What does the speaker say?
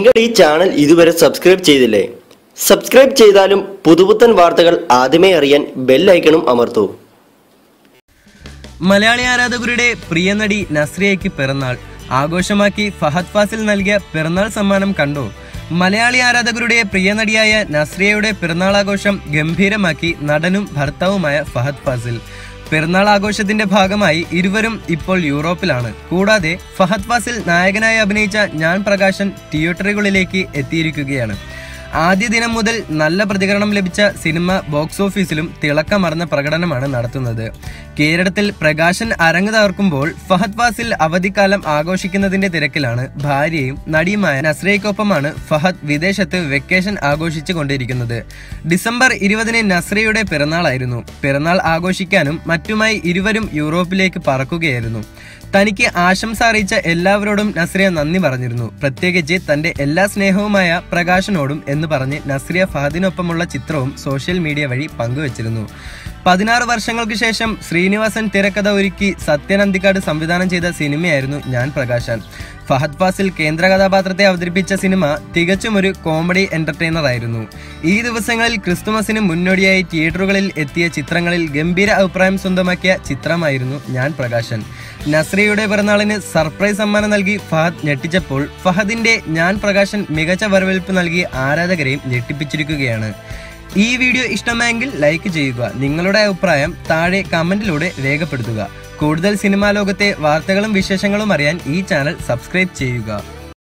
നിങ്ങൾ ഈ ചാനൽ ഇതുവരെ സബ്സ്ക്രൈബ് ചെയ്തില്ലേ സബ്സ്ക്രൈബ് ചെയ്താലും പുതുപുത്തൻ വാർത്തകൾ ആദ്യമേ അറിയാൻ ബെല്ലൈക്കണും അമർത്തൂ മലയാളി ആരാധകരുടെ പ്രിയ നടി നസ്രിയയ്ക്ക് പിറന്നാൾ ആഘോഷമാക്കി ഫഹദ് ഫാസിൽ നൽകിയ പിറന്നാൾ സമ്മാനം കണ്ടു മലയാളി ആരാധകരുടെ പ്രിയ നടിയായ നസ്രിയയുടെ പിറന്നാൾ ആഘോഷം ഗംഭീരമാക്കി നടനും ഭർത്താവുമായ ഫഹദ് ഫാസിൽ പിറന്നാൾ ആഘോഷത്തിന്റെ ഭാഗമായി ഇരുവരും ഇപ്പോൾ യൂറോപ്പിലാണ് കൂടാതെ ഫഹദ് ഫാസിൽ നായകനായി അഭിനയിച്ച ഞാൻ പ്രകാശൻ തിയേറ്ററുകളിലേക്ക് എത്തിയിരിക്കുകയാണ് ആദ്യ ദിനം മുതൽ നല്ല പ്രതികരണം ലഭിച്ച സിനിമ ബോക്സ് ഓഫീസിലും തിളക്കമർന്ന പ്രകടനമാണ് നടത്തുന്നത് കേരളത്തിൽ പ്രകാശൻ അരങ്ങ് തകർക്കുമ്പോൾ ഫഹദ് ഫാസിൽ അവധിക്കാലം ആഘോഷിക്കുന്നതിന്റെ തിരക്കിലാണ് ഭാര്യയും നടിയുമായ നസ്രയ്ക്കൊപ്പമാണ് ഫഹദ് വിദേശത്ത് വെക്കേഷൻ ആഘോഷിച്ചു കൊണ്ടിരിക്കുന്നത് ഡിസംബർ ഇരുപതിന് നസ്രയുടെ പിറന്നാളായിരുന്നു പിറന്നാൾ ആഘോഷിക്കാനും മറ്റുമായി ഇരുവരും യൂറോപ്പിലേക്ക് പറക്കുകയായിരുന്നു തനിക്ക് ആശംസ അറിയിച്ച എല്ലാവരോടും നസ്രിയ നന്ദി പറഞ്ഞിരുന്നു പ്രത്യേകിച്ച് തന്റെ എല്ലാ സ്നേഹവുമായ പ്രകാശനോടും എന്ന് പറഞ്ഞ് നസ്രിയ ഫഹദിനൊപ്പമുള്ള ചിത്രവും സോഷ്യൽ മീഡിയ വഴി പങ്കുവച്ചിരുന്നു പതിനാറ് വർഷങ്ങൾക്ക് ശേഷം ശ്രീനിവാസൻ തിരക്കഥ ഒരുക്കി സത്യൻ അന്തിക്കാട് സംവിധാനം ചെയ്ത സിനിമയായിരുന്നു ഞാൻ പ്രകാശൻ ഫഹദ് ഫാസിൽ കേന്ദ്ര കഥാപാത്രത്തെ അവതരിപ്പിച്ച സിനിമ തികച്ചും ഒരു കോമഡി എന്റർടൈനർ ആയിരുന്നു ഈ ദിവസങ്ങളിൽ ക്രിസ്തുമസിന് മുന്നോടിയായി തിയേറ്ററുകളിൽ എത്തിയ ചിത്രങ്ങളിൽ ഗംഭീര അഭിപ്രായം സ്വന്തമാക്കിയ ചിത്രമായിരുന്നു ഞാൻ പ്രകാശൻ നസ്രിയയുടെ പിറന്നാളിന് സർപ്രൈസ് സമ്മാനം നൽകി ഫഹദ് ഞെട്ടിച്ചപ്പോൾ ഫഹദിന്റെ ഞാൻ പ്രകാശൻ മികച്ച വരവേൽപ്പ് നൽകി ആരാധകരെയും ഞെട്ടിപ്പിച്ചിരിക്കുകയാണ് ഈ വീഡിയോ ഇഷ്ടമായെങ്കിൽ ലൈക്ക് ചെയ്യുക നിങ്ങളുടെ അഭിപ്രായം താഴെ കമന്റിലൂടെ രേഖപ്പെടുത്തുക കൂടുതൽ സിനിമാ ലോകത്തെ വാർത്തകളും വിശേഷങ്ങളും അറിയാൻ ഈ ചാനൽ സബ്സ്ക്രൈബ് ചെയ്യുക